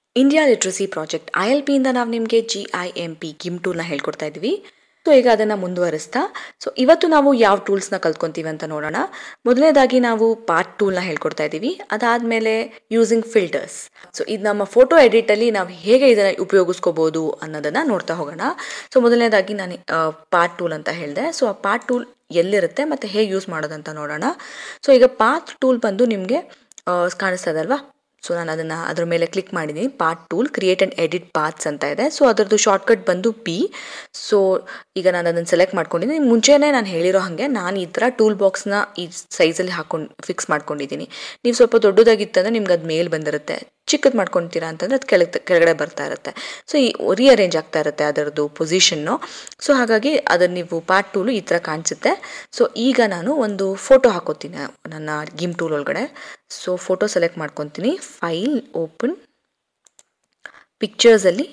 India literacy project I L ಪಿಯಿಂದ ನಾವು ನಿಮಗೆ ಜಿ ಐ ಎಮ್ ಪಿ ಗಿಮ್ ಟೂಲ್ನ ಹೇಳ್ಕೊಡ್ತಾ ಇದ್ವಿ ಸೊ ಈಗ ಅದನ್ನು ಮುಂದುವರಿಸ್ತಾ ಸೊ ಇವತ್ತು ನಾವು ಯಾವ ಟೂಲ್ಸ್ನ ಕಲ್ತ್ಕೊಂತೀವಿ ಅಂತ ನೋಡೋಣ ಮೊದಲನೇದಾಗಿ ನಾವು ಪಾರ್ಟ್ ಟೂಲ್ನ ಹೇಳ್ಕೊಡ್ತಾ ಇದ್ದೀವಿ ಅದಾದಮೇಲೆ ಯೂಸಿಂಗ್ ಫಿಲ್ಟರ್ಸ್ ಸೊ ಇದು ನಮ್ಮ ಫೋಟೋ ಎಡಿಟಲ್ಲಿ ನಾವು ಹೇಗೆ ಇದನ್ನು ಉಪಯೋಗಿಸ್ಕೋಬೋದು ಅನ್ನೋದನ್ನು ನೋಡ್ತಾ ಹೋಗೋಣ ಸೊ ಮೊದಲನೇದಾಗಿ ನಾನು ಪಾರ್ಟ್ ಟೂಲ್ ಅಂತ ಹೇಳಿದೆ ಸೊ ಆ ಪಾರ್ಟ್ ಟೂಲ್ ಎಲ್ಲಿರುತ್ತೆ ಮತ್ತು ಹೇಗೆ ಯೂಸ್ ಮಾಡೋದಂತ ನೋಡೋಣ ಸೊ ಈಗ ಪಾತ್ ಟೂಲ್ ಬಂದು ನಿಮಗೆ ಕಾಣಿಸ್ತದೆ ಅಲ್ವಾ ಸೊ ನಾನು ಅದನ್ನು ಅದ್ರ ಮೇಲೆ ಕ್ಲಿಕ್ ಮಾಡಿದ್ದೀನಿ part tool create and edit parts ಅಂತ ಇದೆ ಸೊ ಅದರದ್ದು ಶಾರ್ಟ್ಕಟ್ ಬಂದು ಪಿ ಸೊ ಈಗ ನಾನು ಅದನ್ನು ಸೆಲೆಕ್ಟ್ ಮಾಡ್ಕೊಂಡಿದ್ದೀನಿ ಮುಂಚೆನೇ ನಾನು ಹೇಳಿರೋ ಹಾಗೆ ನಾನು ಈ ಥರ ಟೂಲ್ ಬಾಕ್ಸ್ನ ಈ ಸೈಜಲ್ಲಿ ಹಾಕೊಂಡು ಫಿಕ್ಸ್ ಮಾಡ್ಕೊಂಡಿದ್ದೀನಿ ನೀವು ಸ್ವಲ್ಪ ದೊಡ್ಡದಾಗಿತ್ತಂದರೆ ನಿಮ್ಗೆ ಅದು ಮೇಲ್ ಬಂದಿರುತ್ತೆ ಚಿಕ್ಕದು ಮಾಡ್ಕೊತೀರಾ ಅಂತಂದರೆ ಅದು ಕೆಳಗೆ ಕೆಳಗಡೆ ಬರ್ತಾ ಇರುತ್ತೆ ಸೊ ಈ ರಿಅರೇಂಜ್ ಆಗ್ತಾ ಇರುತ್ತೆ ಅದರದ್ದು ಪೊಸಿಷನ್ನು ಸೊ ಹಾಗಾಗಿ ಅದನ್ನು ನೀವು ಪಾರ್ಟ್ ಟೂಲು ಈ ಥರ ಕಾಣಿಸುತ್ತೆ ಸೊ ಈಗ ನಾನು ಒಂದು ಫೋಟೋ ಹಾಕೋತೀನಿ ನನ್ನ ಗಿಮ್ ಟೂಲ್ ಒಳಗಡೆ ಸೊ ಫೋಟೋ ಸೆಲೆಕ್ಟ್ ಮಾಡ್ಕೊತೀನಿ ಫೈಲ್ ಓಪನ್ ಪಿಕ್ಚರ್ಸಲ್ಲಿ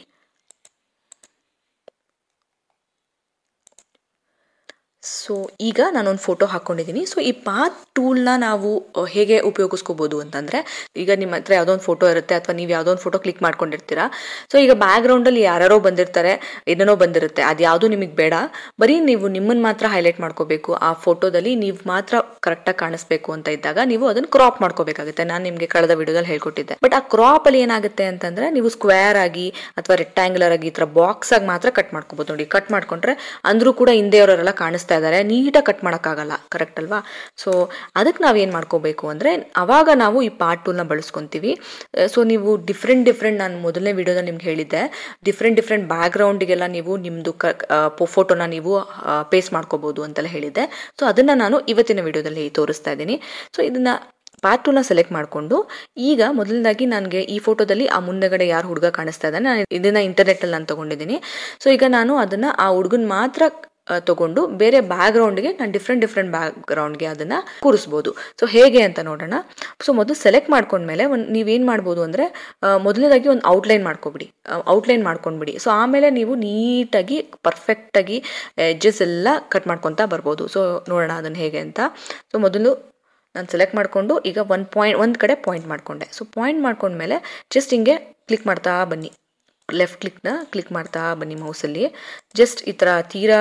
ಸೊ ಈಗ ನಾನೊಂದು ಫೋಟೋ ಹಾಕ್ಕೊಂಡಿದ್ದೀನಿ ಸೊ ಈ ಪಾತ್ ಟೂಲ್ನ ನಾವು ಹೇಗೆ ಉಪಯೋಗಿಸ್ಕೋಬೋದು ಅಂತಂದರೆ ಈಗ ನಿಮ್ಮ ಹತ್ರ ಯಾವುದೋ ಒಂದು ಫೋಟೋ ಇರುತ್ತೆ ಅಥವಾ ನೀವು ಯಾವುದೋ ಒಂದು ಫೋಟೋ ಕ್ಲಿಕ್ ಮಾಡ್ಕೊಂಡಿರ್ತೀರಾ ಸೊ ಈಗ ಬ್ಯಾಕ್ಗ್ರೌಂಡಲ್ಲಿ ಯಾರ್ಯಾರೋ ಬಂದಿರ್ತಾರೆ ಏನೇನೋ ಬಂದಿರುತ್ತೆ ಅದು ಯಾವುದೂ ನಿಮಗೆ ಬೇಡ ಬರೀ ನೀವು ನಿಮ್ಮನ್ನು ಮಾತ್ರ ಹೈಲೈಟ್ ಮಾಡ್ಕೋಬೇಕು ಆ ಫೋಟೋದಲ್ಲಿ ನೀವು ಮಾತ್ರ ಕರೆಕ್ಟಾಗಿ ಕಾಣಿಸ್ಬೇಕು ಅಂತ ಇದ್ದಾಗ ನೀವು ಅದನ್ನು ಕ್ರಾಪ್ ಮಾಡ್ಕೋಬೇಕಾಗುತ್ತೆ ನಾನು ನಿಮಗೆ ಕಳೆದ ವಿಡಿಯೋದಲ್ಲಿ ಹೇಳ್ಕೊಟ್ಟಿದ್ದೆ ಬಟ್ ಆ ಕ್ರಾಪಲ್ಲಿ ಏನಾಗುತ್ತೆ ಅಂತಂದರೆ ನೀವು ಸ್ಕ್ವೇರ್ ಆಗಿ ಅಥವಾ ರೆಕ್ಟ್ಯಾಂಗ್ಯುಲರ್ ಆಗಿ ಈ ಥರ ಬಾಕ್ಸ್ ಆಗಿ ಮಾತ್ರ ಕಟ್ ಮಾಡ್ಕೋಬೋದು ನೋಡಿ ಕಟ್ ಮಾಡ್ಕೊಂಡ್ರೆ ಅಂದರೂ ಕೂಡ ಹಿಂದೆಯವರೆಲ್ಲ ಕಾಣಿಸ್ತಾ ಇದ್ದಾರೆ ನೀಟಾಗಿ ಕಟ್ ಮಾಡೋಕ್ಕಾಗಲ್ಲ ಕರೆಕ್ಟ್ ಅಲ್ವಾ ಸೊ ಅದಕ್ಕೆ ನಾವು ಏನು ಮಾಡ್ಕೋಬೇಕು ಅಂದರೆ ಅವಾಗ ನಾವು ಈ ಪಾರ್ಟ್ ಟೂಲ್ನ ಬಳಸ್ಕೊತೀವಿ ಸೊ ನೀವು ಡಿಫ್ರೆಂಟ್ ಡಿಫ್ರೆಂಟ್ ನಾನು ಮೊದಲನೇ ವಿಡಿಯೋದಲ್ಲಿ ನಿಮ್ಗೆ ಹೇಳಿದ್ದೆ ಡಿಫ್ರೆಂಟ್ ಡಿಫ್ರೆಂಟ್ ಬ್ಯಾಕ್ಗ್ರೌಂಡಿಗೆಲ್ಲ ನೀವು ನಿಮ್ಮದು ಕ ಫೋಟೋನ ನೀವು ಪೇಸ್ಟ್ ಮಾಡ್ಕೋಬೋದು ಅಂತೆಲ್ಲ ಹೇಳಿದ್ದೆ ಸೊ ಅದನ್ನು ನಾನು ಇವತ್ತಿನ ವಿಡಿಯೋದಲ್ಲಿ ತೋರಿಸ್ತಾ ಇದ್ದೀನಿ ಸೊ ಇದನ್ನು ಪಾರ್ಟ್ ಟೂನ ಸೆಲೆಕ್ಟ್ ಮಾಡಿಕೊಂಡು ಈಗ ಮೊದಲನೇದಾಗಿ ನನಗೆ ಈ ಫೋಟೋದಲ್ಲಿ ಆ ಮುಂದೆಗಡೆ ಯಾರು ಹುಡುಗ ಕಾಣಿಸ್ತಾ ಇದ್ದಾನೆ ನಾನು ಇದನ್ನು ಇಂಟರ್ನೆಟ್ಟಲ್ಲಿ ನಾನು ತೊಗೊಂಡಿದ್ದೀನಿ ಸೊ ಈಗ ನಾನು ಅದನ್ನು ಆ ಹುಡುಗನ ಮಾತ್ರ ತಗೊಂಡು ಬೇರೆ ಬ್ಯಾಕ್ಗ್ರೌಂಡ್ಗೆ ನಾನು ಡಿಫ್ರೆಂಟ್ ಡಿಫ್ರೆಂಟ್ ಬ್ಯಾಕ್ಗ್ರೌಂಡ್ಗೆ ಅದನ್ನು ಕೂರಿಸ್ಬೋದು ಸೊ ಹೇಗೆ ಅಂತ ನೋಡೋಣ ಸೊ ಮೊದಲು ಸೆಲೆಕ್ಟ್ ಮಾಡ್ಕೊಂಡ್ಮೇಲೆ ಒಂದು ನೀವೇನು ಮಾಡ್ಬೋದು ಅಂದರೆ ಮೊದಲನೇದಾಗಿ ಒಂದು ಔಟ್ಲೈನ್ ಮಾಡ್ಕೊಬಿಡಿ ಔಟ್ಲೈನ್ ಮಾಡ್ಕೊಂಡ್ಬಿಡಿ ಸೊ ಆಮೇಲೆ ನೀವು ನೀಟಾಗಿ ಪರ್ಫೆಕ್ಟಾಗಿ ಎಡ್ಜಸ್ ಎಲ್ಲ ಕಟ್ ಮಾಡ್ಕೊತಾ ಬರ್ಬೋದು ಸೊ ನೋಡೋಣ ಅದನ್ನು ಹೇಗೆ ಅಂತ ಸೊ ಮೊದಲು ನಾನು ಸೆಲೆಕ್ಟ್ ಮಾಡಿಕೊಂಡು ಈಗ ಒಂದು ಪಾಯಿಂಟ್ ಒಂದು ಕಡೆ ಪಾಯಿಂಟ್ ಮಾಡಿಕೊಂಡೆ ಸೊ ಪಾಯಿಂಟ್ ಮಾಡ್ಕೊಂಡ್ಮೇಲೆ ಜಸ್ಟ್ ಹಿಂಗೆ ಕ್ಲಿಕ್ ಮಾಡ್ತಾ ಬನ್ನಿ ಲೆಫ್ಟ್ ಕ್ಲಿಕ್ನ ಕ್ಲಿಕ್ ಮಾಡ್ತಾ ಬನ್ನಿ ಮೌಸಲ್ಲಿ ಜಸ್ಟ್ ಈ ಥರ ತೀರಾ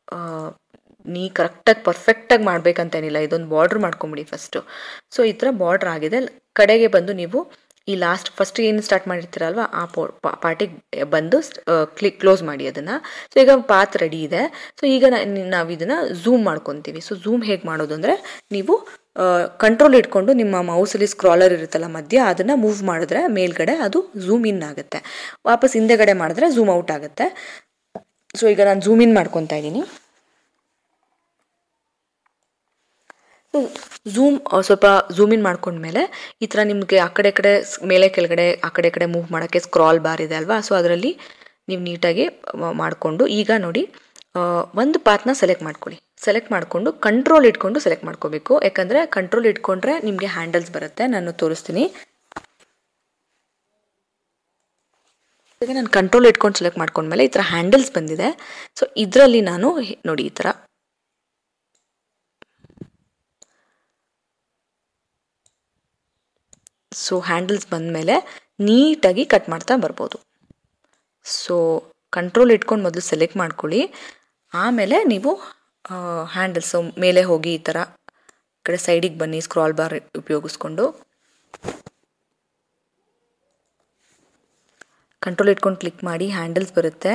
ನೀ ಕರೆಕ್ಟಾಗಿ ಪರ್ಫೆಕ್ಟಾಗಿ ಮಾಡಬೇಕಂತೇನಿಲ್ಲ ಇದೊಂದು ಬಾರ್ಡ್ರ್ ಮಾಡ್ಕೊಂಬಿಡಿ ಫಸ್ಟು ಸೊ ಈ ಥರ ಬಾರ್ಡ್ರ್ ಆಗಿದೆ ಕಡೆಗೆ ಬಂದು ನೀವು ಈ ಲಾಸ್ಟ್ ಫಸ್ಟ್ ಏನು ಸ್ಟಾರ್ಟ್ ಮಾಡಿರ್ತೀರಲ್ವ ಆ ಪೋ ಪಾರ್ಟಿಗೆ ಬಂದು ಕ್ಲಿಕ್ ಕ್ಲೋಸ್ ಮಾಡಿ ಅದನ್ನು ಸೊ ಈಗ ಪಾತ್ ರೆಡಿ ಇದೆ ಸೊ ಈಗ ನಾವು ಇದನ್ನು ಝೂಮ್ ಮಾಡ್ಕೊತೀವಿ ಸೊ ಝೂಮ್ ಹೇಗೆ ಮಾಡೋದು ಅಂದರೆ ನೀವು ಕಂಟ್ರೋಲ್ ಇಟ್ಕೊಂಡು ನಿಮ್ಮ ಮೌಸಲ್ಲಿ ಸ್ಕ್ರಾಲರ್ ಇರುತ್ತಲ್ಲ ಮಧ್ಯ ಅದನ್ನು ಮೂವ್ ಮಾಡಿದ್ರೆ ಮೇಲ್ಗಡೆ ಅದು ಝೂಮ್ ಇನ್ ಆಗುತ್ತೆ ವಾಪಸ್ ಹಿಂದೆಗಡೆ ಮಾಡಿದ್ರೆ ಝೂಮ್ ಔಟ್ ಆಗುತ್ತೆ ಸೊ ಈಗ ನಾನು ಝೂಮ್ ಇನ್ ಮಾಡ್ಕೊತಾ ಇದ್ದೀನಿ ಝೂಮ್ ಸ್ವಲ್ಪ ಝೂಮ್ ಇನ್ ಮಾಡ್ಕೊಂಡ್ಮೇಲೆ ಈ ಥರ ನಿಮಗೆ ಆ ಕಡೆ ಕಡೆ ಮೇಲೆ ಕೆಳಗಡೆ ಆ ಕಡೆ ಕಡೆ ಮೂವ್ ಮಾಡೋಕ್ಕೆ ಸ್ಕ್ರಾಲ್ ಬಾರ್ ಇದೆ ಅಲ್ವಾ ಸೊ ಅದರಲ್ಲಿ ನೀವು ನೀಟಾಗಿ ಮಾಡಿಕೊಂಡು ಈಗ ನೋಡಿ ಒಂದು ಪಾತ್ನ ಸೆಲೆಕ್ಟ್ ಮಾಡ್ಕೊಳ್ಳಿ ಸೆಲೆಕ್ಟ್ ಮಾಡಿಕೊಂಡು ಕಂಟ್ರೋಲ್ ಇಟ್ಕೊಂಡು ಸೆಲೆಕ್ಟ್ ಮಾಡ್ಕೋಬೇಕು ಯಾಕಂದರೆ ಕಂಟ್ರೋಲ್ ಇಟ್ಕೊಂಡ್ರೆ ನಿಮಗೆ ಹ್ಯಾಂಡಲ್ಸ್ ಬರುತ್ತೆ ನಾನು ತೋರಿಸ್ತೀನಿ ಈಗ ನಾನು ಕಂಟ್ರೋಲ್ ಇಟ್ಕೊಂಡು ಸೆಲೆಕ್ಟ್ ಮಾಡ್ಕೊಂಡ್ಮೇಲೆ ಈ ಥರ ಹ್ಯಾಂಡಲ್ಸ್ ಬಂದಿದೆ ಸೊ ಇದರಲ್ಲಿ ನಾನು ನೋಡಿ ಈ ಥರ ಸೊ ಹ್ಯಾಂಡಲ್ಸ್ ಬಂದಮೇಲೆ ನೀಟಾಗಿ ಕಟ್ ಮಾಡ್ತಾ ಬರ್ಬೋದು ಸೊ ಕಂಟ್ರೋಲ್ ಇಟ್ಕೊಂಡು ಮೊದಲು ಸೆಲೆಕ್ಟ್ ಮಾಡ್ಕೊಳ್ಳಿ ಆಮೇಲೆ ನೀವು ಹ್ಯಾಂಡಲ್ಸು ಮೇಲೆ ಹೋಗಿ ಈ ಥರ ಕಡೆ ಸೈಡಿಗೆ ಬನ್ನಿ ಸ್ಕ್ರಾಲ್ ಬಾರ್ ಉಪಯೋಗಿಸ್ಕೊಂಡು ಕಂಟ್ರೋಲ್ ಇಟ್ಕೊಂಡು ಕ್ಲಿಕ್ ಮಾಡಿ ಹ್ಯಾಂಡಲ್ಸ್ ಬರುತ್ತೆ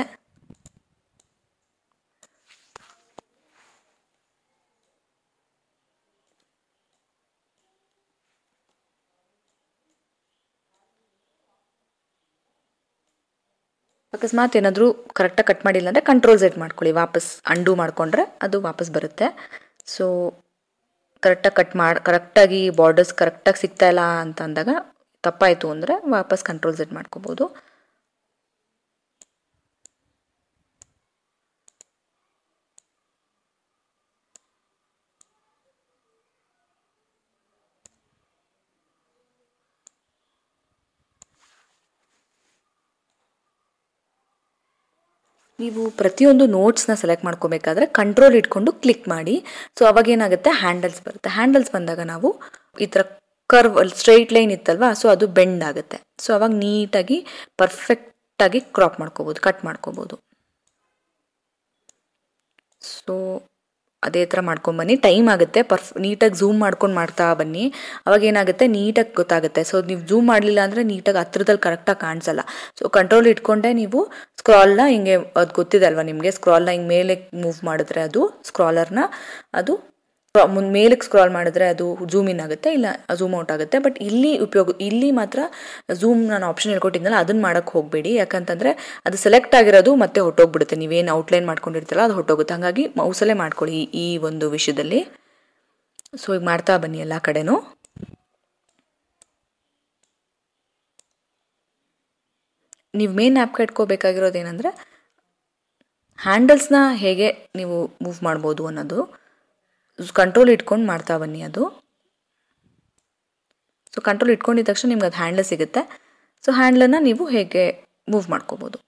ಅಕಸ್ಮಾತ್ ಏನಾದರೂ ಕರೆಕ್ಟಾಗಿ ಕಟ್ ಮಾಡಿಲ್ಲ ಅಂದರೆ ಕಂಟ್ರೋಲ್ ಸೆಟ್ ಮಾಡ್ಕೊಳ್ಳಿ ವಾಪಸ್ ಅಂಡು ಮಾಡಿಕೊಂಡ್ರೆ ಅದು ವಾಪಸ್ ಬರುತ್ತೆ ಸೊ ಕರೆಕ್ಟಾಗಿ ಕಟ್ ಮಾಡಿ ಕರೆಕ್ಟಾಗಿ ಬಾರ್ಡರ್ಸ್ ಕರೆಕ್ಟಾಗಿ ಸಿಗ್ತಾ ಇಲ್ಲ ಅಂತ ಅಂದಾಗ ತಪ್ಪಾಯಿತು ಅಂದರೆ ವಾಪಸ್ ಕಂಟ್ರೋಲ್ ಸೆಟ್ ಮಾಡ್ಕೋಬೋದು ನೀವು ಪ್ರತಿಯೊಂದು ನೋಟ್ಸ್ನ ಸೆಲೆಕ್ಟ್ ಮಾಡ್ಕೋಬೇಕಾದ್ರೆ ಕಂಟ್ರೋಲ್ ಇಟ್ಕೊಂಡು ಕ್ಲಿಕ್ ಮಾಡಿ ಸೊ ಅವಾಗ ಏನಾಗುತ್ತೆ ಹ್ಯಾಂಡಲ್ಸ್ ಬರುತ್ತೆ ಹ್ಯಾಂಡಲ್ಸ್ ಬಂದಾಗ ನಾವು ಈ ಥರ ಕರ್ವ್ ಸ್ಟ್ರೈಟ್ ಲೈನ್ ಇತ್ತಲ್ವಾ ಸೊ ಅದು ಬೆಂಡ್ ಆಗುತ್ತೆ ಸೊ ಅವಾಗ ನೀಟಾಗಿ ಪರ್ಫೆಕ್ಟಾಗಿ ಕ್ರಾಪ್ ಮಾಡ್ಕೋಬೋದು ಕಟ್ ಮಾಡ್ಕೋಬೋದು ಸೊ ಅದೇ ಥರ ಮಾಡ್ಕೊಂಬನ್ನಿ ಟೈಮ್ ಆಗುತ್ತೆ ಪರ್ಫ್ ನೀಟಾಗಿ ಝೂಮ್ ಮಾಡ್ಕೊಂಡು ಮಾಡ್ತಾ ಬನ್ನಿ ಅವಾಗ ಏನಾಗುತ್ತೆ ನೀಟಾಗಿ ಗೊತ್ತಾಗುತ್ತೆ ಸೊ ನೀವು ಝೂಮ್ ಮಾಡಲಿಲ್ಲ ಅಂದರೆ ನೀಟಾಗಿ ಹತ್ರದಲ್ಲಿ ಕರೆಕ್ಟಾಗಿ ಕಾಣಿಸಲ್ಲ ಸೊ ಕಂಟ್ರೋಲ್ ಇಟ್ಕೊಂಡೆ ನೀವು ಸ್ಕ್ರಾಲ್ನ ಹಿಂಗೆ ಅದು ಗೊತ್ತಿದೆ ಅಲ್ವಾ ನಿಮಗೆ ಸ್ಕ್ರಾಲ್ನ ಹಿಂಗೆ ಮೇಲೆ ಮೂವ್ ಮಾಡಿದ್ರೆ ಅದು ಸ್ಕ್ರಾಲರ್ನ ಅದು ಮುಂದೆ ಮೇಲಕ್ಕೆ ಸ್ಕ್ರಾಲ್ ಮಾಡಿದ್ರೆ ಅದು ಝೂಮ್ ಇನ್ ಆಗುತ್ತೆ ಇಲ್ಲ ಝೂಮ್ ಔಟ್ ಆಗುತ್ತೆ ಬಟ್ ಇಲ್ಲಿ ಉಪಯೋಗ ಇಲ್ಲಿ ಮಾತ್ರ ಝೂಮ್ ನಾನು ಆಪ್ಷನ್ ಹೇಳ್ಕೊಟ್ಟಿದ್ನಲ್ಲ ಅದನ್ನ ಮಾಡೋಕ್ಕೆ ಹೋಗಬೇಡಿ ಯಾಕಂತಂದರೆ ಅದು ಸೆಲೆಕ್ಟ್ ಆಗಿರೋದು ಮತ್ತೆ ಹೊಟ್ಟೋಗ್ಬಿಡುತ್ತೆ ನೀವೇನು ಔಟ್ಲೈನ್ ಮಾಡ್ಕೊಂಡಿರ್ತೀರಲ್ಲ ಅದು ಹೊಟ್ಟೋಗುತ್ತೆ ಹಾಗಾಗಿ ಮೌಸಲ್ಲೇ ಮಾಡ್ಕೊಳ್ಳಿ ಈ ಒಂದು ವಿಷಯದಲ್ಲಿ ಸೊ ಈಗ ಮಾಡ್ತಾ ಬನ್ನಿ ಎಲ್ಲ ಕಡೆನೂ ನೀವು ಮೇನ್ ಆ್ಯಪ್ಗೆ ಇಟ್ಕೋಬೇಕಾಗಿರೋದು ಏನಂದರೆ ಹ್ಯಾಂಡಲ್ಸ್ನ ಹೇಗೆ ನೀವು ಮೂವ್ ಮಾಡ್ಬೋದು ಅನ್ನೋದು ಕಂಟ್ರೋಲ್ ಇಟ್ಕೊಂಡು ಮಾಡ್ತಾ ಬನ್ನಿ ಅದು ಸೊ ಕಂಟ್ರೋಲ್ ಇಟ್ಕೊಂಡಿದ ತಕ್ಷಣ ನಿಮ್ಗೆ ಅದು ಹ್ಯಾಂಡಲ್ ಸಿಗುತ್ತೆ ಸೊ ಹ್ಯಾಂಡ್ಲನ್ನು ನೀವು ಹೇಗೆ ಮೂವ್ ಮಾಡ್ಕೋಬೋದು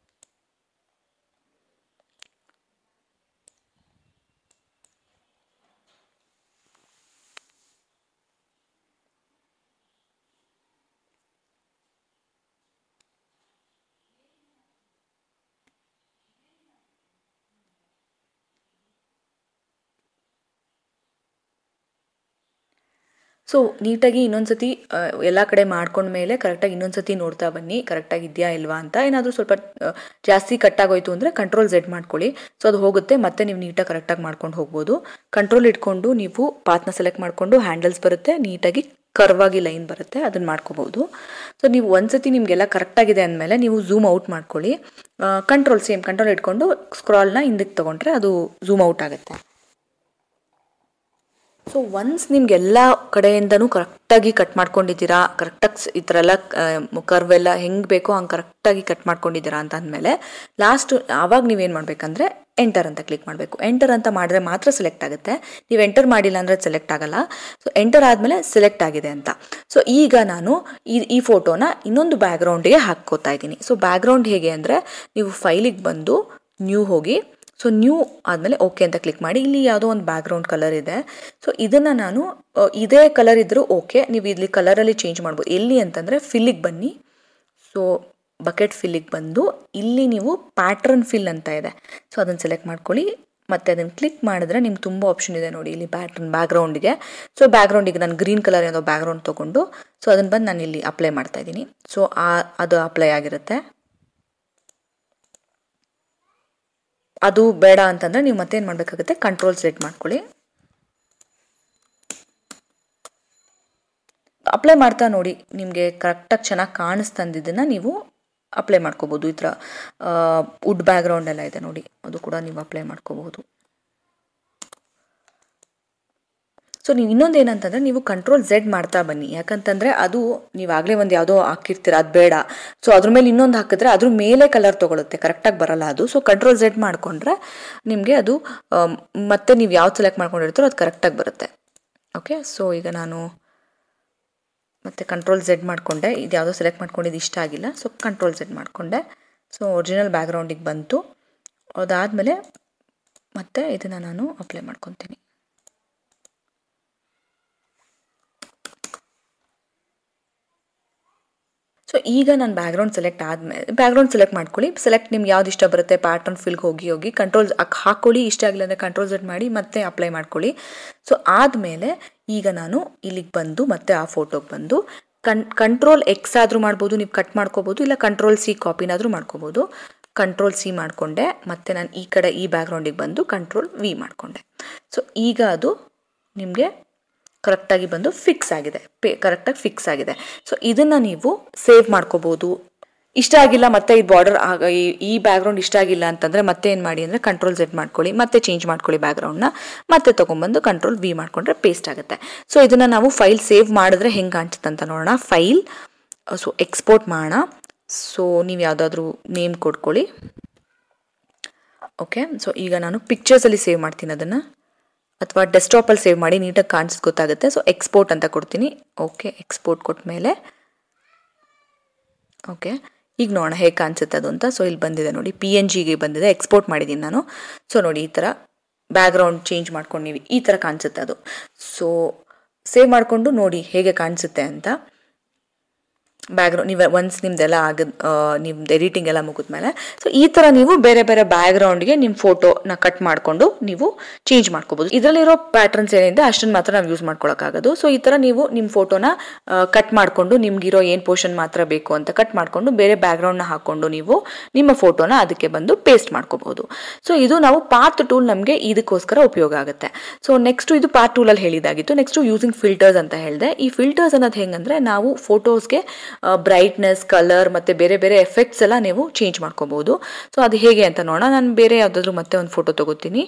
ಸೊ ನೀಟಾಗಿ ಇನ್ನೊಂದ್ಸತಿ ಎಲ್ಲ ಕಡೆ ಮಾಡ್ಕೊಂಡ್ಮೇಲೆ ಕರೆಕ್ಟಾಗಿ ಇನ್ನೊಂದ್ಸತಿ ನೋಡ್ತಾ ಬನ್ನಿ ಕರೆಕ್ಟಾಗಿ ಇದೆಯಾ ಇಲ್ವಾ ಅಂತ ಏನಾದರೂ ಸ್ವಲ್ಪ ಆ, ಜಾಸ್ತಿ ಕಟ್ಟಾಗೋಯ್ತು ಅಂದರೆ ಕಂಟ್ರೋಲ್ ಝೆಡ್ ಮಾಡ್ಕೊಳ್ಳಿ ಸೊ ಅದು ಹೋಗುತ್ತೆ ಮತ್ತೆ ನೀವು ನೀಟಾಗಿ ಕರೆಕ್ಟಾಗಿ ಮಾಡ್ಕೊಂಡು ಹೋಗ್ಬೋದು ಕಂಟ್ರೋಲ್ ಇಟ್ಕೊಂಡು ನೀವು ಪಾತ್ನ ಸೆಲೆಕ್ಟ್ ಮಾಡಿಕೊಂಡು ಹ್ಯಾಂಡಲ್ಸ್ ಬರುತ್ತೆ ನೀಟಾಗಿ ಕರ್ವಾಗಿ ಲೈನ್ ಬರುತ್ತೆ ಅದನ್ನ ಮಾಡ್ಕೋಬಹುದು ಸೊ ನೀವು ಒಂದ್ಸತಿ ನಿಮಗೆಲ್ಲ ಕರೆಕ್ಟಾಗಿದೆ ಅಂದಮೇಲೆ ನೀವು ಝೂಮ್ ಔಟ್ ಮಾಡ್ಕೊಳ್ಳಿ ಕಂಟ್ರೋಲ್ ಸೇಮ್ ಕಂಟ್ರೋಲ್ ಇಟ್ಕೊಂಡು ಸ್ಕ್ರಾಲ್ನ ಹಿಂದಕ್ಕೆ ತೊಗೊಂಡ್ರೆ ಅದು ಝೂಮ್ ಔಟ್ ಆಗುತ್ತೆ ಸೊ ಒನ್ಸ್ ನಿಮ್ಗೆ ಎಲ್ಲ ಕಡೆಯಿಂದನೂ ಕರೆಕ್ಟಾಗಿ ಕಟ್ ಮಾಡ್ಕೊಂಡಿದ್ದೀರಾ ಕರೆಕ್ಟಾಗಿ ಈ ಥರ ಎಲ್ಲ ಕರ್ವ್ ಎಲ್ಲ ಹೆಂಗೆ ಬೇಕೋ ಹಂಗೆ ಕರೆಕ್ಟಾಗಿ ಕಟ್ ಮಾಡ್ಕೊಂಡಿದ್ದೀರಾ ಅಂತ ಅಂದಮೇಲೆ ಲಾಸ್ಟ್ ಆವಾಗ ನೀವೇನು ಮಾಡಬೇಕಂದ್ರೆ ಎಂಟರ್ ಅಂತ ಕ್ಲಿಕ್ ಮಾಡಬೇಕು ಎಂಟರ್ ಅಂತ ಮಾಡಿದ್ರೆ ಮಾತ್ರ ಸೆಲೆಕ್ಟ್ ಆಗುತ್ತೆ ನೀವು ಎಂಟರ್ ಮಾಡಿಲ್ಲ ಅಂದರೆ ಸೆಲೆಕ್ಟ್ ಆಗಲ್ಲ ಸೊ ಎಂಟರ್ ಆದಮೇಲೆ ಸೆಲೆಕ್ಟ್ ಆಗಿದೆ ಅಂತ ಸೊ ಈಗ ನಾನು ಈ ಈ ಫೋಟೋನ ಇನ್ನೊಂದು ಬ್ಯಾಕ್ಗ್ರೌಂಡಿಗೆ ಹಾಕ್ಕೋತಾ ಇದ್ದೀನಿ ಸೊ ಬ್ಯಾಕ್ಗ್ರೌಂಡ್ ಹೇಗೆ ಅಂದರೆ ನೀವು ಫೈಲಿಗೆ ಬಂದು ನ್ಯೂ ಹೋಗಿ ಸೊ ನ್ಯೂ ಆದಮೇಲೆ ಓಕೆ ಅಂತ ಕ್ಲಿಕ್ ಮಾಡಿ ಇಲ್ಲಿ ಯಾವುದೋ ಒಂದು ಬ್ಯಾಕ್ಗ್ರೌಂಡ್ ಕಲರ್ ಇದೆ ಸೊ ಇದನ್ನು ನಾನು ಆ, ಇದೇ ಕಲರ್ ಇದ್ದರೂ ಓಕೆ ನೀವು ಇಲ್ಲಿ ಕಲರಲ್ಲಿ ಚೇಂಜ್ ಮಾಡ್ಬೋದು ಎಲ್ಲಿ ಅಂತಂದರೆ ಫಿಲ್ಲಿಗೆ ಬನ್ನಿ ಸೊ ಬಕೆಟ್ ಫಿಲ್ಲಿಗೆ ಬಂದು ಇಲ್ಲಿ ನೀವು ಪ್ಯಾಟ್ರನ್ ಫಿಲ್ ಅಂತ ಇದೆ ಸೊ ಅದನ್ನು ಸೆಲೆಕ್ಟ್ ಮಾಡ್ಕೊಳ್ಳಿ ಮತ್ತು ಅದನ್ನು ಕ್ಲಿಕ್ ಮಾಡಿದ್ರೆ ನಿಮ್ಗೆ ತುಂಬ ಆಪ್ಷನ್ ಇದೆ ನೋಡಿ ಇಲ್ಲಿ ಪ್ಯಾಟ್ರನ್ ಬ್ಯಾಕ್ಗ್ರೌಂಡಿಗೆ ಸೊ ಬ್ಯಾಕ್ಗ್ರೌಂಡಿಗೆ ನಾನು ಗ್ರೀನ್ ಕಲರ್ ಯಾವುದೋ ಬ್ಯಾಕ್ಗ್ರೌಂಡ್ ತೊಗೊಂಡು ಸೊ ಅದನ್ನು ಬಂದು ನಾನು ಇಲ್ಲಿ ಅಪ್ಲೈ ಮಾಡ್ತಾ ಇದ್ದೀನಿ ಸೊ ಆ ಅದು ಅಪ್ಲೈ ಆಗಿರುತ್ತೆ ಅದು ಬೇಡ ಅಂತಂದರೆ ನೀವು ಮತ್ತೇನು ಮಾಡಬೇಕಾಗುತ್ತೆ ಕಂಟ್ರೋಲ್ ಸೆಟ್ ಮಾಡ್ಕೊಳ್ಳಿ ಅಪ್ಲೈ ಮಾಡ್ತಾ ನೋಡಿ ನಿಮಗೆ ಕರೆಕ್ಟಾಗಿ ಚೆನ್ನಾಗಿ ಕಾಣಿಸ್ತಂದಿದ್ದನ್ನು ನೀವು ಅಪ್ಲೈ ಮಾಡ್ಕೋಬೋದು ಈ ಥರ ವುಡ್ ಬ್ಯಾಕ್ಗ್ರೌಂಡ್ ಎಲ್ಲ ಇದೆ ನೋಡಿ ಅದು ಕೂಡ ನೀವು ಅಪ್ಲೈ ಮಾಡ್ಕೋಬಹುದು ಸೊ ನೀವು ಇನ್ನೊಂದು ಏನಂತಂದರೆ ನೀವು ಕಂಟ್ರೋಲ್ ಝೆಡ್ ಮಾಡ್ತಾ ಬನ್ನಿ ಯಾಕಂತಂದರೆ ಅದು ನೀವು ಆಗಲೇ ಒಂದು ಯಾವುದೋ ಹಾಕಿರ್ತೀರ ಅದು ಬೇಡ ಸೊ ಅದ್ರ ಮೇಲೆ ಇನ್ನೊಂದು ಹಾಕಿದ್ರೆ ಅದ್ರ ಮೇಲೆ ಕಲರ್ ತೊಗೊಳುತ್ತೆ ಕರೆಕ್ಟಾಗಿ ಬರಲ್ಲ ಅದು ಸೊ ಕಂಟ್ರೋಲ್ ಝೆಡ್ ಮಾಡಿಕೊಂಡ್ರೆ ನಿಮಗೆ ಅದು ಆಮ್, ಮತ್ತೆ ನೀವು ಯಾವ್ದು ಸೆಲೆಕ್ಟ್ ಮಾಡ್ಕೊಂಡಿರ್ತೀರೋ ಅದು ಕರೆಕ್ಟಾಗಿ ಬರುತ್ತೆ ಓಕೆ ಸೊ ಈಗ ನಾನು ಮತ್ತು ಕಂಟ್ರೋಲ್ ಝೆಡ್ ಮಾಡಿಕೊಂಡೆ ಇದು ಯಾವುದೋ ಸೆಲೆಕ್ಟ್ ಮಾಡ್ಕೊಂಡಿದ್ದು ಇಷ್ಟ ಆಗಿಲ್ಲ ಸೊ ಕಂಟ್ರೋಲ್ ಝೆಡ್ ಮಾಡಿಕೊಂಡೆ ಸೊ ಒರಿಜಿನಲ್ ಬ್ಯಾಕ್ಗ್ರೌಂಡಿಗೆ ಬಂತು ಅದಾದಮೇಲೆ ಮತ್ತೆ ಇದನ್ನು ನಾನು ಅಪ್ಲೈ ಮಾಡ್ಕೊತೀನಿ ಸೊ ಈಗ ನಾನು ಬ್ಯಾಕ್ಗ್ರೌಂಡ್ ಸೆಲೆಕ್ಟ್ ಆದಮೇಲೆ ಬ್ಯಾಕ್ಗ್ರೌಂಡ್ ಸೆಲೆಕ್ಟ್ ಮಾಡ್ಕೊಳ್ಳಿ ಸೆಲೆಕ್ಟ್ ನಿಮ್ಗೆ ಯಾವ್ದು ಇಷ್ಟ ಬರುತ್ತೆ ಪ್ಯಾಟರ್ನ್ ಫಿಲ್ಗೆ ಹೋಗಿ ಹೋಗಿ ಕಂಟ್ರೋಲ್ ಹಾಕ್ಕೊಳ್ಳಿ ಇಷ್ಟ ಆಗಿಲ್ಲ ಅಂದರೆ ಕಂಟ್ರೋಲ್ ಸೆಟ್ ಮಾಡಿ ಮತ್ತೆ ಅಪ್ಲೈ ಮಾಡ್ಕೊಳ್ಳಿ ಸೊ ಆದಮೇಲೆ ಈಗ ನಾನು ಇಲ್ಲಿಗೆ ಬಂದು ಮತ್ತೆ ಆ ಫೋಟೋಗೆ ಬಂದು ಕನ್ ಕಂಟ್ರೋಲ್ ಎಕ್ಸ್ ಆದರೂ ಮಾಡ್ಬೋದು ನೀವು ಕಟ್ ಮಾಡ್ಕೋಬೋದು ಇಲ್ಲ ಕಂಟ್ರೋಲ್ ಸಿ ಕಾಪಿನಾದರೂ ಮಾಡ್ಕೋಬೋದು ಕಂಟ್ರೋಲ್ ಸಿ ಮಾಡಿಕೊಂಡೆ ಮತ್ತು ನಾನು ಈ ಕಡೆ ಈ ಬ್ಯಾಕ್ಗ್ರೌಂಡಿಗೆ ಬಂದು ಕಂಟ್ರೋಲ್ ವಿ ಮಾಡಿಕೊಂಡೆ ಸೊ ಈಗ ಅದು ನಿಮಗೆ ಕರೆಕ್ಟಾಗಿ ಬಂದು ಫಿಕ್ಸ್ ಆಗಿದೆ ಪೇ ಕರೆಕ್ಟಾಗಿ ಫಿಕ್ಸ್ ಆಗಿದೆ ಸೊ ಇದನ್ನು ನೀವು ಸೇವ್ ಮಾಡ್ಕೋಬೋದು ಇಷ್ಟ ಆಗಿಲ್ಲ ಮತ್ತೆ ಈ ಬಾರ್ಡರ್ ಆಗ ಈ- ಈ ಬ್ಯಾಕ್ಗ್ರೌಂಡ್ ಇಷ್ಟ ಆಗಿಲ್ಲ ಅಂತಂದರೆ ಮತ್ತೆ ಏನು ಮಾಡಿ ಅಂದರೆ ಕಂಟ್ರೋಲ್ ಝೆಡ್ ಮಾಡ್ಕೊಳ್ಳಿ ಮತ್ತೆ ಚೇಂಜ್ ಮಾಡ್ಕೊಳ್ಳಿ ಬ್ಯಾಕ್ಗ್ರೌಂಡ್ನ ಮತ್ತೆ ತೊಗೊಂಬಂದು ಕಂಟ್ರೋಲ್ ವಿ ಮಾಡಿಕೊಂಡ್ರೆ ಪೇಸ್ಟ್ ಆಗುತ್ತೆ ಸೊ ಇದನ್ನು ನಾವು ಫೈಲ್ ಸೇವ್ ಮಾಡಿದ್ರೆ ಹೆಂಗೆ ಕಾಣಿಸುತ್ತೆ ಅಂತ ನೋಡೋಣ ಫೈಲ್ ಸೊ ಎಕ್ಸ್ಪೋರ್ಟ್ ಮಾಡೋಣ ಸೊ ನೀವು ಯಾವುದಾದ್ರೂ ನೇಮ್ ಕೊಡ್ಕೊಳ್ಳಿ ಓಕೆ ಸೊ ಈಗ ನಾನು ಪಿಕ್ಚರ್ಸಲ್ಲಿ ಸೇವ್ ಮಾಡ್ತೀನಿ ಅದನ್ನು ಅಥವಾ ಡೆಸ್ಕ್ಟಾಪಲ್ಲಿ ಸೇವ್ ಮಾಡಿ ನೀಟಾಗಿ ಕಾಣಿಸ್ ಗೊತ್ತಾಗುತ್ತೆ ಸೊ ಎಕ್ಸ್ಪೋರ್ಟ್ ಅಂತ ಕೊಡ್ತೀನಿ ಓಕೆ ಎಕ್ಸ್ಪೋರ್ಟ್ ಕೊಟ್ಟ ಮೇಲೆ ಓಕೆ ಈಗ ನೋಡೋಣ ಹೇಗೆ ಕಾಣಿಸುತ್ತೆ ಅದು ಅಂತ ಸೊ ಇಲ್ಲಿ ಬಂದಿದೆ ನೋಡಿ ಪಿ ಎನ್ ಜಿಗೆ ಬಂದಿದೆ ಎಕ್ಸ್ಪೋರ್ಟ್ ಮಾಡಿದ್ದೀನಿ ನಾನು ಸೊ ನೋಡಿ ಈ ಥರ ಬ್ಯಾಕ್ಗ್ರೌಂಡ್ ಚೇಂಜ್ ಮಾಡ್ಕೊಂಡು ನೀವು ಈ ಥರ ಕಾಣಿಸುತ್ತೆ ಅದು ಸೊ ಸೇವ್ ಮಾಡಿಕೊಂಡು ನೋಡಿ ಹೇಗೆ ಕಾಣಿಸುತ್ತೆ ಅಂತ ಬ್ಯಾಕ್ಗ್ರೌಂಡ್ ನೀವು ಒನ್ಸ್ ನಿಮ್ದೆಲ್ಲ ಆಗದ್ ನಿಮ್ದು ಎಡಿಟಿಂಗ್ ಎಲ್ಲ ಮುಗಿದ್ಮೇಲೆ ಸೊ ಈ ಥರ ನೀವು ಬೇರೆ ಬೇರೆ ಬ್ಯಾಕ್ಗ್ರೌಂಡ್ಗೆ ನಿಮ್ಮ ಫೋಟೋನ ಕಟ್ ಮಾಡಿಕೊಂಡು ನೀವು ಚೇಂಜ್ ಮಾಡ್ಕೋಬೋದು ಇದರಲ್ಲಿರೋ ಪ್ಯಾಟರ್ನ್ಸ್ ಏನಿದೆ ಅಷ್ಟನ್ನು ಮಾತ್ರ ನಾವು ಯೂಸ್ ಮಾಡ್ಕೊಳಕ್ಕಾಗೋದು ಸೊ ಈ ಥರ ನೀವು ನಿಮ್ಮ ಫೋಟೋನ ಕಟ್ ಮಾಡಿಕೊಂಡು ನಿಮ್ಗಿರೋ ಏನು ಪೋರ್ಷನ್ ಮಾತ್ರ ಬೇಕು ಅಂತ ಕಟ್ ಮಾಡಿಕೊಂಡು ಬೇರೆ ಬ್ಯಾಕ್ಗ್ರೌಂಡ್ನ ಹಾಕ್ಕೊಂಡು ನೀವು ನಿಮ್ಮ ಫೋಟೋನ ಅದಕ್ಕೆ ಬಂದು ಪೇಸ್ಟ್ ಮಾಡ್ಕೋಬಹುದು ಸೊ ಇದು ನಾವು ಪಾತ್ ಟೂಲ್ ನಮಗೆ ಇದಕ್ಕೋಸ್ಕರ ಉಪಯೋಗ ಆಗುತ್ತೆ ಸೊ ನೆಕ್ಸ್ಟ್ ಇದು ಪಾತ್ ಟೂಲಲ್ಲಿ ಹೇಳಿದಾಗಿತ್ತು ನೆಕ್ಸ್ಟ್ ಯೂಸಿಂಗ್ ಫಿಲ್ಟರ್ಸ್ ಅಂತ ಹೇಳಿದೆ ಈ ಫಿಲ್ಟರ್ಸ್ ಅನ್ನೋದು ಹೆಂಗಂದ್ರೆ ನಾವು ಫೋಟೋಸ್ಗೆ ಬ್ರೈಟ್ನೆಸ್ ಕಲರ್ ಮತ್ತು ಬೇರೆ ಬೇರೆ ಎಫೆಕ್ಟ್ಸ್ ಎಲ್ಲ ನೀವು ಚೇಂಜ್ ಮಾಡ್ಕೋಬಹುದು ಸೊ ಅದು ಹೇಗೆ ಅಂತ ನೋಡೋಣ ನಾನು ಬೇರೆ ಯಾವುದಾದ್ರೂ ಮತ್ತೆ ಒಂದು ಫೋಟೋ ತಗೋತೀನಿ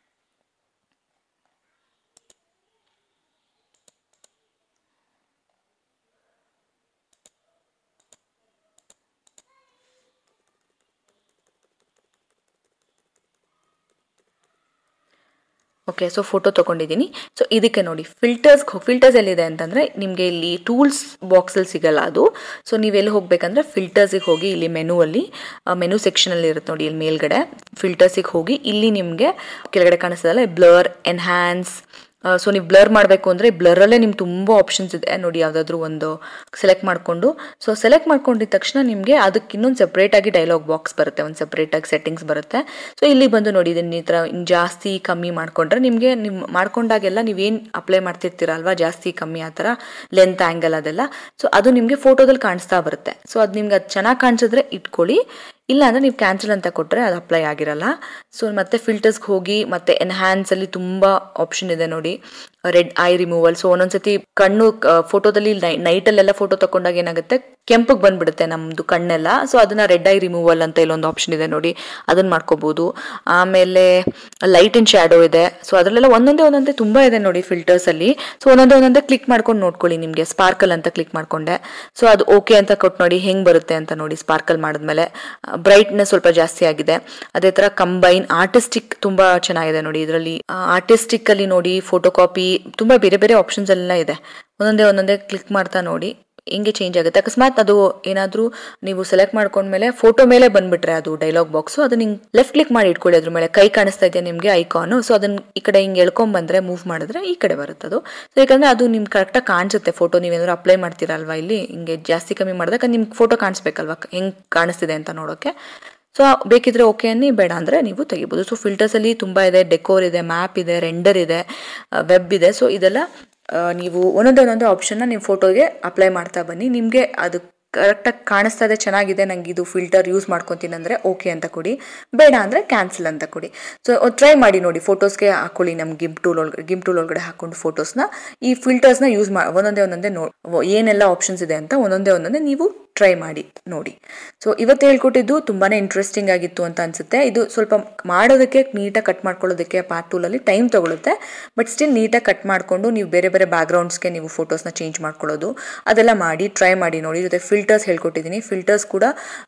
ಓಕೆ ಸೊ ಫೋಟೋ ತೊಗೊಂಡಿದ್ದೀನಿ ಸೊ ಇದಕ್ಕೆ ನೋಡಿ ಫಿಲ್ಟರ್ಸ್ ಫಿಲ್ಟರ್ಸ್ ಎಲ್ಲಿದೆ ಅಂತಂದರೆ ನಿಮಗೆ ಇಲ್ಲಿ ಟೂಲ್ಸ್ ಬಾಕ್ಸಲ್ಲಿ ಸಿಗಲ್ಲ ಅದು ಸೊ ನೀವೆಲ್ಲಿ ಹೋಗಬೇಕಂದ್ರೆ ಫಿಲ್ಟರ್ಸಿಗೆ ಹೋಗಿ ಇಲ್ಲಿ ಮೆನುವಲ್ಲಿ ಮೆನು ಸೆಕ್ಷನಲ್ಲಿ ಇರುತ್ತೆ ನೋಡಿ ಇಲ್ಲಿ ಮೇಲ್ಗಡೆ ಫಿಲ್ಟರ್ಸಿಗೆ ಹೋಗಿ ಇಲ್ಲಿ ನಿಮಗೆ ಕೆಳಗಡೆ ಕಾಣಿಸ್ತದಲ್ಲ ಬ್ಲರ್ ಎನ್ಹ್ಯಾನ್ಸ್ ಸೊ ನೀವು ಬ್ಲರ್ ಮಾಡಬೇಕು ಅಂದರೆ ಬ್ಲರಲ್ಲೇ ನಿಮ್ಗೆ ತುಂಬ ಆಪ್ಷನ್ಸ್ ಇದೆ ನೋಡಿ ಯಾವುದಾದ್ರೂ ಒಂದು ಸೆಲೆಕ್ಟ್ ಮಾಡಿಕೊಂಡು ಸೊ ಸೆಲೆಕ್ಟ್ ಮಾಡ್ಕೊಂಡಿದ ತಕ್ಷಣ ನಿಮಗೆ ಅದಕ್ಕೆ ಇನ್ನೊಂದು ಸಪ್ರೇಟಾಗಿ ಡೈಲಾಗ್ ಬಾಕ್ಸ್ ಬರುತ್ತೆ ಒಂದು ಸಪ್ರೇಟಾಗಿ ಸೆಟ್ಟಿಂಗ್ಸ್ ಬರುತ್ತೆ ಸೊ ಇಲ್ಲಿ ಬಂದು ನೋಡಿ ಇದನ್ನ ಈ ಥರ ಜಾಸ್ತಿ ಕಮ್ಮಿ ಮಾಡಿಕೊಂಡ್ರೆ ನಿಮಗೆ ನಿಮ್ಮ ಮಾಡ್ಕೊಂಡಾಗೆಲ್ಲ ನೀವೇನು ಅಪ್ಲೈ ಮಾಡ್ತಿರ್ತೀರಲ್ವಾ ಜಾಸ್ತಿ ಕಮ್ಮಿ ಆ ಥರ ಲೆಂತ್ ಆ್ಯಂಗಲ್ ಅದೆಲ್ಲ ಸೊ ಅದು ನಿಮಗೆ ಫೋಟೋದಲ್ಲಿ ಕಾಣಿಸ್ತಾ ಬರುತ್ತೆ ಸೊ ಅದು ನಿಮ್ಗೆ ಅದು ಚೆನ್ನಾಗಿ ಕಾಣಿಸಿದ್ರೆ ಇಟ್ಕೊಳ್ಳಿ ಇಲ್ಲ ಅಂದರೆ ನೀವು ಕ್ಯಾನ್ಸಲ್ ಅಂತ ಕೊಟ್ಟರೆ ಅದು ಅಪ್ಲೈ ಆಗಿರಲ್ಲ ಸೊ ಮತ್ತೆ ಫಿಲ್ಟರ್ಸ್ಗೆ ಹೋಗಿ ಮತ್ತೆ ಎನ್ಹ್ಯಾನ್ಸಲ್ಲಿ ತುಂಬ ಆಪ್ಷನ್ ಇದೆ ನೋಡಿ ರೆಡ್ ಐ ರಿಮೂವಲ್ ಸೊ ಒಂದೊಂದ್ಸತಿ ಕಣ್ಣು ಫೋಟೋದಲ್ಲಿ ನೈಟಲ್ಲೆಲ್ಲ ಫೋಟೋ ತಗೊಂಡಾಗ ಏನಾಗುತ್ತೆ ಕೆಂಪಗೆ ಬಂದ್ಬಿಡುತ್ತೆ ನಮ್ಮದು ಕಣ್ಣೆಲ್ಲ ಸೊ ಅದನ್ನ ರೆಡ್ ಐ ರಿಮೂವಲ್ ಅಂತ ಇಲ್ಲೊಂದು ಆಪ್ಷನ್ ಇದೆ ನೋಡಿ ಅದನ್ನ ಮಾಡ್ಕೋಬಹುದು ಆಮೇಲೆ ಲೈಟ್ ಅಂಡ್ ಶ್ಯಾಡೋ ಇದೆ ಸೊ ಅದರಲ್ಲೆಲ್ಲ ಒಂದೊಂದೇ ಒಂದೊಂದೇ ತುಂಬ ಇದೆ ನೋಡಿ ಫಿಲ್ಟರ್ಸಲ್ಲಿ ಸೊ ಒಂದೊಂದೇ ಒಂದೊಂದೇ ಕ್ಲಿಕ್ ಮಾಡ್ಕೊಂಡು ನೋಡ್ಕೊಳ್ಳಿ ನಿಮಗೆ ಸ್ಪಾರ್ಕಲ್ ಅಂತ ಕ್ಲಿಕ್ ಮಾಡ್ಕೊಂಡೆ ಸೊ ಅದು ಓಕೆ ಅಂತ ಕೊಟ್ಟು ನೋಡಿ ಹೆಂಗೆ ಬರುತ್ತೆ ಅಂತ ನೋಡಿ ಸ್ಪಾರ್ಕಲ್ ಮಾಡಿದ್ಮೇಲೆ ಬ್ರೈಟ್ನೆಸ್ ಸ್ವಲ್ಪ ಜಾಸ್ತಿ ಆಗಿದೆ ಅದೇ ಥರ ಕಂಬೈನ್ ಆರ್ಟಿಸ್ಟಿಕ್ ತುಂಬ ಚೆನ್ನಾಗಿದೆ ನೋಡಿ ಇದರಲ್ಲಿ ಆರ್ಟಿಸ್ಟಿಕ್ ಅಲ್ಲಿ ನೋಡಿ ಫೋಟೋ ಕಾಪಿ ತುಂಬ ಬೇರೆ ಬೇರೆ ಆಪ್ಷನ್ಸ್ ಎಲ್ಲ ಇದೆ ಒಂದೊಂದೇ ಒಂದೊಂದೇ ಕ್ಲಿಕ್ ಮಾಡ್ತಾ ನೋಡಿ ಹಿಂಗೆ ಚೇಂಜ್ ಆಗುತ್ತೆ ಅಕಸ್ಮಾತ್ ಅದು ಏನಾದರೂ ನೀವು ಸೆಲೆಕ್ಟ್ ಮಾಡ್ಕೊಂಡ್ಮೇಲೆ ಫೋಟೋ ಮೇಲೆ ಬಂದ್ಬಿಟ್ರೆ ಅದು ಡೈಲಾಗ್ ಬಾಕ್ಸು ಅದನ್ನ ಹಿಂಗೆ ಲೆಫ್ಟ್ ಕ್ಲಿಕ್ ಮಾಡಿ ಇಟ್ಕೊಳ್ಳಿ ಅದ್ರ ಮೇಲೆ ಕೈ ಕಾಣಿಸ್ತಾ ಇದೆ ನಿಮಗೆ ಐಕಾನು ಸೊ ಅದನ್ನ ಈ ಕಡೆ ಹಿಂಗೆ ಎಳ್ಕೊಂಬಂದ್ರೆ ಮೂವ್ ಮಾಡಿದ್ರೆ ಈ ಕಡೆ ಬರುತ್ತೆ ಅದು ಸೊ ಯಾಕಂದ್ರೆ ಅದು ನಿಮ್ಗೆ ಕರೆಕ್ಟಾಗಿ ಕಾಣಿಸುತ್ತೆ ಫೋಟೋ ನೀವೇನಾದ್ರು ಅಪ್ಲೈ ಮಾಡ್ತೀರಲ್ವಾ ಇಲ್ಲಿ ಹಿಂಗೆ ಜಾಸ್ತಿ ಕಮ್ಮಿ ಮಾಡಿದಾಗ ನಿಮ್ಗೆ ಫೋಟೋ ಕಾಣಿಸ್ಬೇಕಲ್ವಾ ಹೆಂಗೆ ಕಾಣಿಸ್ತಿದೆ ಅಂತ ನೋಡೋಕ್ಕೆ ಸೊ ಬೇಕಿದ್ರೆ ಓಕೆ ಅನ್ನಿ ಬೇಡ ಅಂದರೆ ನೀವು ತೆಗಿಬೋದು ಸೊ ಫಿಲ್ಟರ್ಸಲ್ಲಿ ತುಂಬ ಇದೆ ಡೆಕೋರ್ ಇದೆ ಮ್ಯಾಪ್ ಇದೆ ರೆಂಡರ್ ಇದೆ ವೆಬ್ ಇದೆ ಸೊ ಇದೆಲ್ಲ ನೀವು ಒಂದೊಂದೇ ಒಂದೊಂದೇ ಆಪ್ಷನ್ನ ನೀವು ಫೋಟೋಗೆ ಅಪ್ಲೈ ಮಾಡ್ತಾ ಬನ್ನಿ ನಿಮಗೆ ಅದು ಕರೆಕ್ಟಾಗಿ ಕಾಣಿಸ್ತಾ ಇದೆ ಚೆನ್ನಾಗಿದೆ ನಂಗೆ ಇದು ಫಿಲ್ಟರ್ ಯೂಸ್ ಮಾಡ್ಕೊತೀನಿ ಅಂದರೆ ಓಕೆ ಅಂತ ಕೊಡಿ ಬೇಡ ಅಂದರೆ ಕ್ಯಾನ್ಸಲ್ ಅಂತ ಕೊಡಿ ಸೊ ಟ್ರೈ ಮಾಡಿ ನೋಡಿ ಫೋಟೋಸ್ಗೆ ಹಾಕೊಳ್ಳಿ ನಮ್ಮ ಗಿಮ್ ಟೂಲ್ ಒಳಗಡೆ ಗಿಮ್ ಟೂಲ್ ಒಳಗಡೆ ಹಾಕೊಂಡು ಫೋಟೋಸ್ನ ಈ ಫಿಲ್ಟರ್ಸ್ನ ಯೂಸ್ ಮಾಡಿ ಒಂದೊಂದೇ ಒಂದೊಂದೇ ನೋ ಏನೆಲ್ಲ ಆಪ್ಷನ್ಸ್ ಇದೆ ಅಂತ ಒಂದೊಂದೇ ಒಂದೊಂದೇ ನೀವು ಟ್ರೈ ಮಾಡಿ ನೋಡಿ ಸೊ ಇವತ್ತು ಹೇಳ್ಕೊಟ್ಟಿದ್ದು ತುಂಬಾ ಇಂಟ್ರೆಸ್ಟಿಂಗ್ ಆಗಿತ್ತು ಅಂತ ಅನಿಸುತ್ತೆ ಇದು ಸ್ವಲ್ಪ ಮಾಡೋದಕ್ಕೆ ನೀಟಾಗಿ ಕಟ್ ಮಾಡ್ಕೊಳ್ಳೋದಕ್ಕೆ ಪಾರ್ಟ್ ಟೂಲಲ್ಲಿ ಟೈಮ್ ತೊಗೊಳುತ್ತೆ ಬಟ್ ಸ್ಟಿಲ್ ನೀಟಾಗಿ ಕಟ್ ಮಾಡಿಕೊಂಡು ನೀವು ಬೇರೆ ಬೇರೆ ಬ್ಯಾಕ್ಗ್ರೌಂಡ್ಸ್ಗೆ ನೀವು ಫೋಟೋಸ್ನ ಚೇಂಜ್ ಮಾಡ್ಕೊಳ್ಳೋದು ಅದೆಲ್ಲ ಮಾಡಿ ಟ್ರೈ ಮಾಡಿ ನೋಡಿ ಜೊತೆ ಫಿಲ್ಟರ್ಸ್ ಹೇಳ್ಕೊಟ್ಟಿದ್ದೀನಿ ಫಿಲ್ಟರ್ಸ್ ಕೂಡ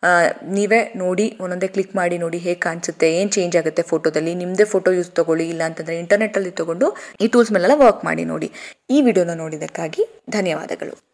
ನೀವೇ ನೋಡಿ ಒಂದೊಂದೇ ಕ್ಲಿಕ್ ಮಾಡಿ ನೋಡಿ ಹೇಗೆ ಕಾಣಿಸುತ್ತೆ ಏನು ಚೇಂಜ್ ಆಗುತ್ತೆ ಫೋಟೋದಲ್ಲಿ ನಿಮ್ಮದೇ ಫೋಟೋ ಯೂಸ್ ತೊಗೊಳ್ಳಿ ಇಲ್ಲ ಅಂತಂದರೆ ಇಂಟರ್ನೆಟ್ಟಲ್ಲಿ ತೊಗೊಂಡು ಈ ಟೂಲ್ಸ್ ಮೇಲೆಲ್ಲ ವರ್ಕ್ ಮಾಡಿ ನೋಡಿ ಈ ವಿಡಿಯೋನ ನೋಡಿದ್ದಕ್ಕಾಗಿ ಧನ್ಯವಾದಗಳು